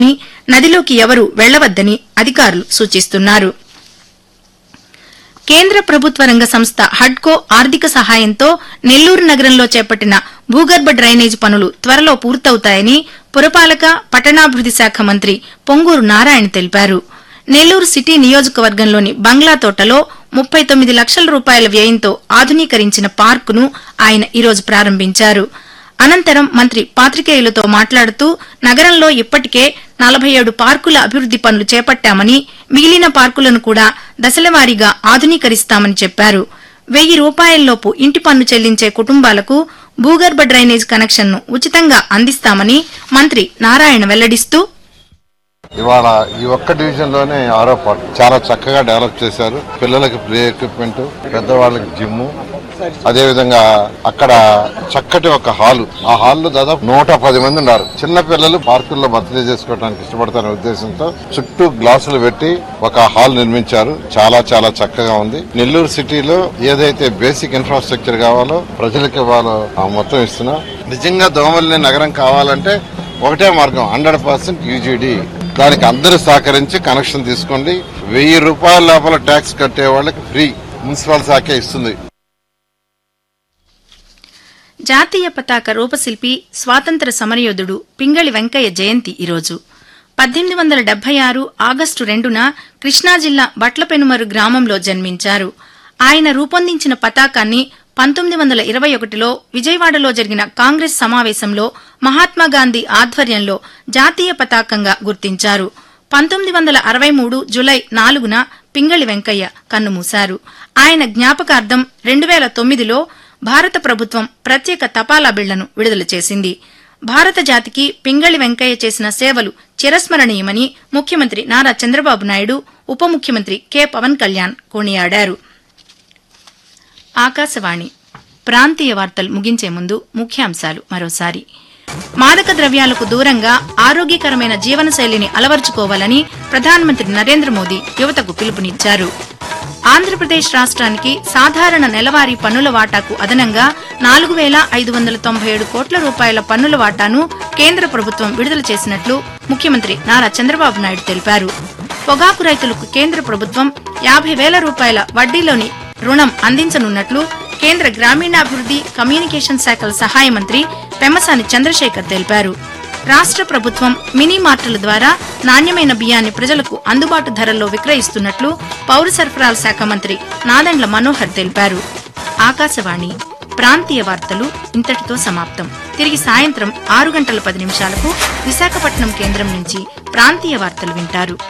నదిలోకి ఎవరూ వెళ్లవద్దని అధికారులు సూచిస్తున్నారు కేంద్ర ప్రభుత్వ రంగ సంస్థ హడ్కో ఆర్థిక సహాయంతో నెల్లూరు నగరంలో చేపట్టిన భూగర్భ డ్రైనేజ్ పనులు త్వరలో పూర్తవుతాయని పురపాలక పట్టణాభివృద్ది శాఖ మంత్రి పొంగూరు నారాయణ తెలిపారు నెల్లూరు సిటీ నియోజకవర్గంలోని బంగ్లా తోటలో ముప్పై తొమ్మిది లక్షల రూపాయల వ్యయంతో ఆధునీకరించిన పార్కును ఆయన ఈరోజు ప్రారంభించారు అనంతరం మంత్రి పాత్రికేయులతో మాట్లాడుతూ నగరంలో ఇప్పటికే నలభై ఏడు పార్కుల అభివృద్ది పనులు చేపట్టామని మిగిలిన పార్కులను కూడా దశలవారీగా ఆధునీకరిస్తామని చెప్పారు వెయ్యి రూపాయల్లోపు ఇంటి పన్ను చెల్లించే కుటుంబాలకు భూగర్భ డ్రైనేజ్ కనెక్షన్ను ఉచితంగా అందిస్తామని మంత్రి నారాయణ వెల్లడిస్తూ ఇవాళ ఈ ఒక్క డివిజన్ లోనే ఆరో పార్ట్ చాలా చక్కగా డెవలప్ చేశారు పిల్లలకి ప్లే ఎక్విప్మెంట్ పెద్దవాళ్ళకి జిమ్ అదే విధంగా అక్కడ చక్కటి ఒక హాలు ఆ హాల్లో దాదాపు నూట పది మంది ఉన్నారు చిన్న పిల్లలు పార్కుల్లో బర్త్డే చేసుకోవడానికి ఇష్టపడతారనే ఉద్దేశంతో చుట్టూ గ్లాసులు పెట్టి ఒక హాల్ నిర్మించారు చాలా చాలా చక్కగా ఉంది నెల్లూరు సిటీలో ఏదైతే బేసిక్ ఇన్ఫ్రాస్ట్రక్చర్ కావాలో ప్రజలకు ఇవ్వాలో ఆ మొత్తం ఇస్తున్నాం నిజంగా దోమల్ని నగరం కావాలంటే ఒకటే మార్గం హండ్రెడ్ పర్సెంట్ యూజీడీ దానికి అందరూ సహకరించి కనెక్షన్ తీసుకోండి వెయ్యి రూపాయల లోపల ట్యాక్స్ కట్టే వాళ్ళకి ఫ్రీ మున్సిపల్ శాఖే ఇస్తుంది జాతీయ పతాక రూపశిల్పి స్వాతంత్ర సమరయోధుడు పింగళి వెంకయ్య జయంతి ఈరోజు పద్దెనిమిది వందల డెబ్బై ఆరు ఆగస్టు రెండున కృష్ణా జిల్లా బట్లపెనుమరు గ్రామంలో జన్మించారు ఆయన రూపొందించిన పతాకాన్ని పంతొమ్మిది వందల ఇరవై ఒకటిలో విజయవాడలో జరిగిన కాంగ్రెస్ సమావేశంలో మహాత్మాగాంధీ ఆధ్వర్యంలో జాతీయ పతాకంగా గుర్తించారు పంతొమ్మిది వందల అరవై మూడు జులై నాలుగున పింగళి వెంకయ్య కన్నుమూశారు ఆయన జ్ఞాపకార్థం రెండు వేల తొమ్మిదిలో భారత ప్రభుత్వం ప్రత్యేక తపాలా బిళ్లను విడుదల చేసింది భారత జాతికి పింగళి వెంకయ్య చేసిన సేవలు చిరస్మరణీయమని ముఖ్యమంత్రి నారా చంద్రబాబు నాయుడు ఉప ముఖ్యమంత్రి కె పవన్ కళ్యాణ్ కొనియాడారు ఆకాశవాణి ప్రాంతీయ వార్తలు ముగించే ముందు ముఖ్యాంశాలు మరోసారి మాదక ద్రవ్యాలకు దూరంగా ఆరోగ్యకరమైన జీవనశైలిని అలవర్చుకోవాలని ప్రధానమంత్రి నరేంద్ర మోదీ యువతకు పిలుపునిచ్చారు ఆంధ్రప్రదేశ్ రాష్ట్రానికి సాధారణ నెలవారీ పన్నుల వాటాకు అదనంగా నాలుగు వేల ఐదు వందల తొంభై ఏడు కోట్ల రూపాయల పన్నుల వాటాను కేంద్ర ప్రభుత్వం విడుదల చేసినట్లు ముఖ్యమంత్రి నారా చంద్రబాబు నాయుడు తెలిపారు పొగాకు రైతులకు కేంద్ర ప్రభుత్వం యాభై వేల రూపాయల వడ్డీలోని రుణం అందించనున్నట్లు కేంద్ర గ్రామీణాభివృద్ది కమ్యూనికేషన్ శాఖల సహాయ మంత్రి పెమ్మసాని చంద్రశేఖర్ తెలిపారు రాష్ట్ర ప్రభుత్వం మినీ మార్టుల ద్వారా నాణ్యమైన బియ్యాన్ని ప్రజలకు అందుబాటు ధరల్లో విక్రయిస్తున్నట్లు పౌర సరఫరాల శాఖ మంత్రి నాదెండ్ల మనోహర్ తెలిపారు ఆకాశవాణి ప్రాంతీయ వార్తలు ఇంతటితో సమాప్తం తిరిగి సాయంత్రం ఆరు గంటల పది నిమిషాలకు విశాఖపట్నం కేంద్రం నుంచి ప్రాంతీయ వార్తలు వింటారు